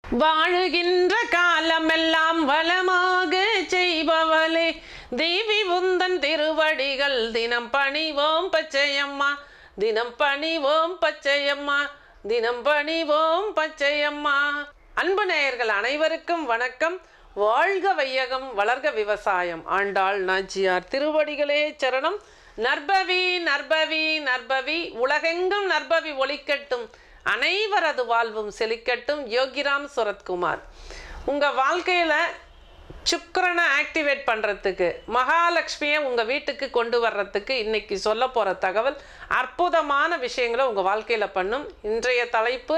வாழுகின்ற காலமெல்லாம் வளமாக செய்பவளே தேவி உந்தன் திருவடிகள் தினம் பணிவோம் பச்சையம்மா தினம் பணிவோம் பச்சையம்மா தினம் பணிவோம் பச்சையம்மா அன்பு நேயர்கள் அனைவருக்கும் வணக்கம் வாழ்க வையகம் வளர்க விவசாயம் ஆண்டாள் நாச்சியார் திருவடிகளே சரணம் நற்பவி நற்பவி நற்பவி உலகெங்கும் நற்பவி ஒலிக்கட்டும் அனைவரது வாழ்வும் செழிக்கட்டும் யோகிராம் சுரத்குமார் உங்கள் வாழ்க்கையில் சுக்கிரனை ஆக்டிவேட் பண்ணுறதுக்கு மகாலட்சுமியை உங்கள் வீட்டுக்கு கொண்டு வர்றதுக்கு இன்னைக்கு சொல்ல போகிற தகவல் அற்புதமான விஷயங்களை உங்கள் வாழ்க்கையில் பண்ணும் இன்றைய தலைப்பு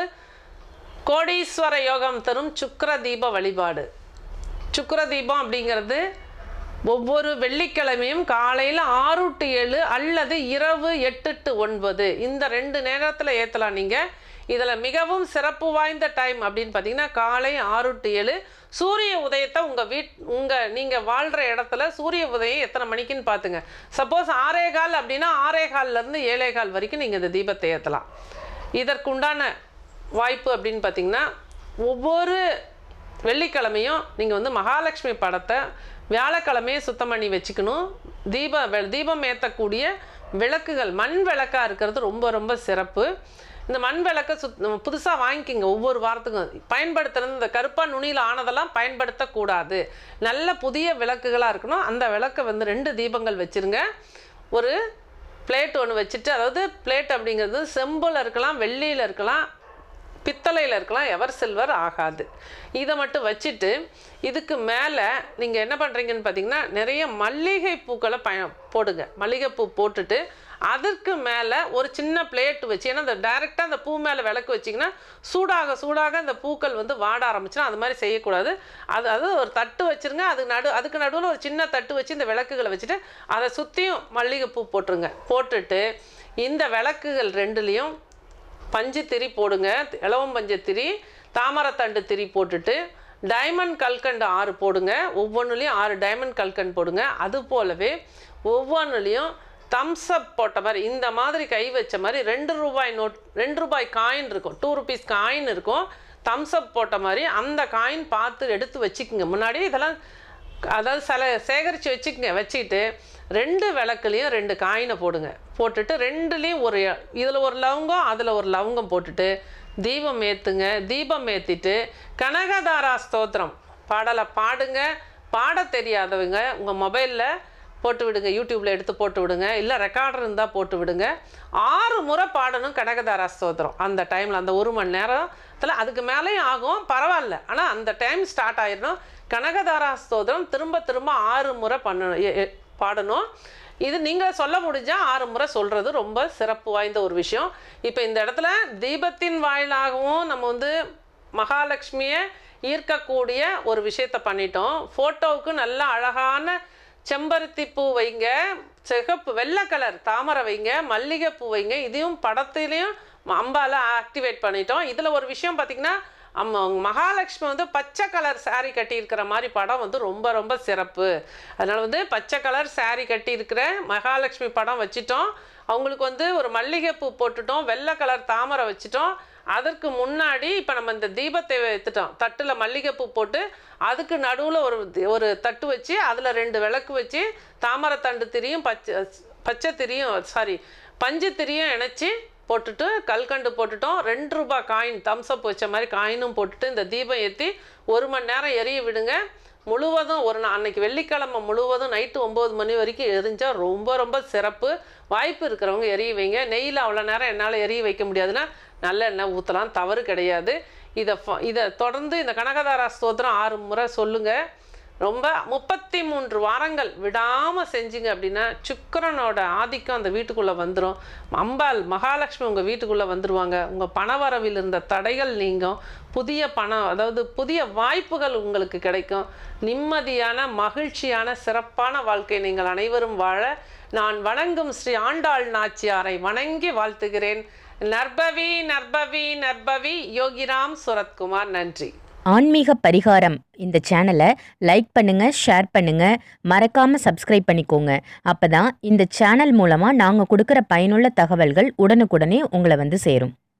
கோடீஸ்வர யோகம் தரும் சுக்கிர தீப வழிபாடு சுக்கிர தீபம் அப்படிங்கிறது ஒவ்வொரு வெள்ளிக்கிழமையும் காலையில் ஆறு டு ஏழு அல்லது இரவு எட்டு டு ஒன்பது இந்த ரெண்டு நேரத்தில் ஏற்றலாம் நீங்கள் இதில் மிகவும் சிறப்பு வாய்ந்த டைம் அப்படின்னு பார்த்தீங்கன்னா காலை ஆறு டு ஏழு சூரிய உதயத்தை உங்கள் வீட் உங்கள் நீங்கள் வாழ்கிற இடத்துல சூரிய உதயம் எத்தனை மணிக்குன்னு பார்த்துங்க சப்போஸ் ஆறே கால் அப்படின்னா ஆறே கால்லேருந்து ஏழே கால் வரைக்கும் நீங்கள் இந்த தீபத்தை ஏற்றலாம் இதற்குண்டான வாய்ப்பு அப்படின்னு பார்த்தீங்கன்னா ஒவ்வொரு வெள்ளிக்கிழமையும் நீங்கள் வந்து மகாலட்சுமி படத்தை வியாழக்கிழமையே சுத்தம் பண்ணி வச்சுக்கணும் தீப வெ- தீபம் ஏற்றக்கூடிய விளக்குகள் மண் விளக்காக இருக்கிறது ரொம்ப ரொம்ப சிறப்பு இந்த மண் விளக்கை சுத் புதுசாக வாங்கிக்கிங்க ஒவ்வொரு வாரத்துக்கும் பயன்படுத்துறது இந்த கருப்பாக நுனியில் ஆனதெல்லாம் பயன்படுத்தக்கூடாது நல்ல புதிய விளக்குகளாக இருக்கணும் அந்த விளக்கை வந்து ரெண்டு தீபங்கள் வச்சுருங்க ஒரு பிளேட் ஒன்று வச்சுட்டு அதாவது பிளேட் அப்படிங்கிறது செம்பில் இருக்கலாம் வெள்ளியில் இருக்கலாம் பித்தளையில் இருக்கலாம் எவர் சில்வர் ஆகாது இதை மட்டும் வச்சுட்டு இதுக்கு மேலே நீங்கள் என்ன பண்ணுறீங்கன்னு பார்த்தீங்கன்னா நிறைய மல்லிகை பூக்களை பய போடுங்க மல்லிகைப்பூ போட்டுட்டு அதற்கு மேலே ஒரு சின்ன பிளேட் வச்சு ஏன்னா அந்த டைரெக்டாக அந்த பூ மேலே விளக்கு வச்சிங்கன்னா சூடாக சூடாக அந்த பூக்கள் வந்து வாட ஆரம்பிச்சிடும் அது மாதிரி செய்யக்கூடாது அது அது ஒரு தட்டு வச்சுருங்க அது நடு அதுக்கு நடுவில் ஒரு சின்ன தட்டு வச்சு இந்த விளக்குகளை வச்சுட்டு அதை சுற்றியும் மல்லிகைப்பூ போட்டுருங்க போட்டுட்டு இந்த விளக்குகள் ரெண்டுலேயும் பஞ்சு திரி போடுங்க இலவம் பஞ்சு திரி தாமரத்தண்டு திரி போட்டுட்டு டைமண்ட் கல்கண்டு ஆறு போடுங்க ஒவ்வொன்றுலேயும் ஆறு டைமண்ட் கல்கண்டு போடுங்க அது போலவே ஒவ்வொன்றுலேயும் தம்ஸ் அப் போட்ட மாதிரி இந்த மாதிரி கை வச்ச மாதிரி ரெண்டு ரூபாய் நோட் ரெண்டு ரூபாய் காயின் இருக்கும் டூ ருபீஸ் காயின் இருக்கும் தம்ஸ் அப் போட்ட மாதிரி அந்த காயின் பார்த்து எடுத்து வச்சுக்கோங்க முன்னாடி இதெல்லாம் அதாவது சில சேகரித்து வச்சுக்கங்க வச்சுக்கிட்டு ரெண்டு விளக்குலேயும் ரெண்டு காயினை போடுங்க போட்டுட்டு ரெண்டுலேயும் ஒரு இதில் ஒரு லவங்கம் அதில் ஒரு லவங்கம் போட்டுட்டு தீபம் ஏற்றுங்க தீபம் ஏற்றிட்டு கனகதாரா ஸ்தோத்திரம் பாடலை பாடுங்க பாட தெரியாதவங்க உங்கள் மொபைலில் போட்டு விடுங்க யூடியூப்பில் எடுத்து போட்டு விடுங்க இல்லை ரெக்கார்டர் இருந்தால் போட்டு விடுங்க ஆறு முறை பாடணும் கனகதாரா ஸ்தோத்திரம் அந்த டைமில் அந்த ஒரு மணி நேரத்தில் அதுக்கு மேலேயும் ஆகும் பரவாயில்ல ஆனால் அந்த டைம் ஸ்டார்ட் ஆயிடணும் கனகதாரா ஸ்தோத்திரம் திரும்ப திரும்ப ஆறு முறை பண்ணணும் எ- எ- பாடணும் இது நீங்கள் சொல்ல முடிஞ்சால் ஆறு முறை சொல்கிறது ரொம்ப சிறப்பு வாய்ந்த ஒரு விஷயம் இப்போ இந்த இடத்துல தீபத்தின் வாயிலாகவும் நம்ம வந்து மகாலட்சுமியை ஈர்க்கக்கூடிய ஒரு விஷயத்த பண்ணிட்டோம் ஃபோட்டோவுக்கு நல்ல அழகான செம்பருத்தி பூ வைங்க சிகப்பு வெள்ளை கலர் தாமரை வைங்க மல்லிகைப்பூ வைங்க இதையும் படத்துலேயும் அம்பால ஆக்டிவேட் பண்ணிட்டோம் இதில் ஒரு விஷயம் பார்த்திங்கன்னா அம்மா மகாலட்சுமி வந்து பச்சை கலர் saree கட்டியிருக்கிற மாதிரி படம் வந்து ரொம்ப ரொம்ப சிறப்பு அதனால் வந்து பச்சை கலர் saree கட்டியிருக்கிற மகாலட்சுமி படம் வச்சிட்டோம் அவங்களுக்கு வந்து ஒரு மல்லிகைப்பூ போட்டுட்டோம் வெள்ளை கலர் தாமரை வச்சிட்டோம் அதற்கு முன்னாடி இப்போ நம்ம இந்த தீபத்தை வைத்துட்டோம் தட்டில் மல்லிகைப்பூ போட்டு அதுக்கு நடுவில் ஒரு தி- ஒரு தட்டு வச்சு அதில் ரெண்டு விளக்கு வச்சு தாமரைத்தண்டு திரியும் பச்சை பச்சை திரியும் சாரி பஞ்சு திரியும் இணைச்சி போட்டுட்டு கல்கண்டு போட்டுட்டோம் ரெண்டு ரூபாய் காயின் தம்ஸ்அப் வச்ச மாதிரி காயினும் போட்டுட்டு இந்த தீபம் ஏற்றி ஒரு மணி நேரம் எரிய விடுங்க முழுவதும் ஒரு நா- அன்னைக்கு வெள்ளிக்கிழமை முழுவதும் நைட்டு ஒம்பது மணி வரைக்கும் எரிஞ்சால் ரொம்ப ரொம்ப சிறப்பு வாய்ப்பு இருக்கிறவங்க எரிய வைங்க நெய்யில் அவ்வளோ நேரம் என்னால் எரிய வைக்க முடியாதுன்னா நல்லெண்ணெய் ஊற்றலாம் தவறு கிடையாது இதை ஃப- இதை தொடர்ந்து இந்த கனகதாரா ஸ்தோத்திரம் ஆறு முறை சொல்லுங்கள் ரொம்ப முப்பத்தி மூன்று வாரங்கள் விடாமல் செஞ்சீங்க அப்படின்னா சுக்கிரனோட ஆதிக்கம் அந்த வீட்டுக்குள்ளே வந்துடும் அம்பாள் மகாலட்சுமி உங்கள் வீட்டுக்குள்ளே வந்துடுவாங்க உங்கள் பணவரவில் இருந்த தடைகள் நீங்கும் புதிய பணம் அதாவது புதிய வாய்ப்புகள் உங்களுக்கு கிடைக்கும் நிம்மதியான மகிழ்ச்சியான சிறப்பான வாழ்க்கை நீங்கள் அனைவரும் வாழ நான் வணங்கும் ஸ்ரீ ஆண்டாள் நாச்சியாரை வணங்கி வாழ்த்துகிறேன் நற்பவி நற்பவி நற்பவி யோகிராம் சுரத்குமார் நன்றி ஆன்மீக பரிகாரம் இந்த சேனலை லைக் பண்ணுங்க ஷேர் பண்ணுங்க மறக்காம சப்ஸ்கிரைப் பண்ணிக்கோங்க அப்பதான் இந்த சேனல் மூலமா நாங்க கொடுக்குற பயனுள்ள தகவல்கள் உடனுக்குடனே உங்களை வந்து சேரும்